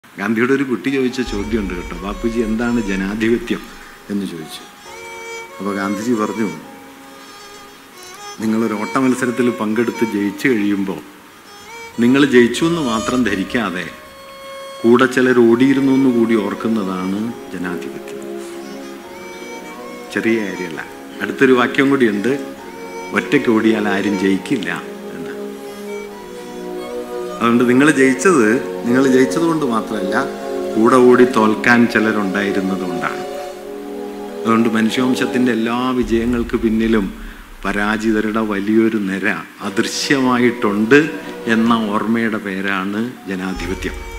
ഗാന്ധിയുടെ ഒരു കുട്ടി ചോദിച്ച ചോദ്യമുണ്ട് കേട്ടോ ബാപ്പുജി എന്താണ് ജനാധിപത്യം എന്ന് ചോദിച്ചു അപ്പോൾ ഗാന്ധിജി പറഞ്ഞു നിങ്ങളൊരു ഓട്ട മത്സരത്തിൽ പങ്കെടുത്ത് ജയിച്ചു കഴിയുമ്പോൾ നിങ്ങൾ ജയിച്ചു എന്ന് മാത്രം ധരിക്കാതെ കൂടെ ചിലർ ഓടിയിരുന്നു എന്ന് കൂടി ഓർക്കുന്നതാണ് ജനാധിപത്യം ചെറിയ കാര്യമല്ല അടുത്തൊരു വാക്യം കൂടിയുണ്ട് ഒറ്റയ്ക്ക് ഓടിയാൽ ആരും ജയിക്കില്ല എന്ന് അതുകൊണ്ട് നിങ്ങൾ ജയിച്ചത് നിങ്ങൾ ജയിച്ചത് കൊണ്ട് മാത്രമല്ല കൂടെ ഓടി തോൽക്കാൻ ചിലരുണ്ടായിരുന്നത് കൊണ്ടാണ് അതുകൊണ്ട് മനുഷ്യവംശത്തിൻ്റെ എല്ലാ വിജയങ്ങൾക്ക് പിന്നിലും പരാജിതരുടെ വലിയൊരു നിര അദൃശ്യമായിട്ടുണ്ട് എന്ന ഓർമ്മയുടെ പേരാണ് ജനാധിപത്യം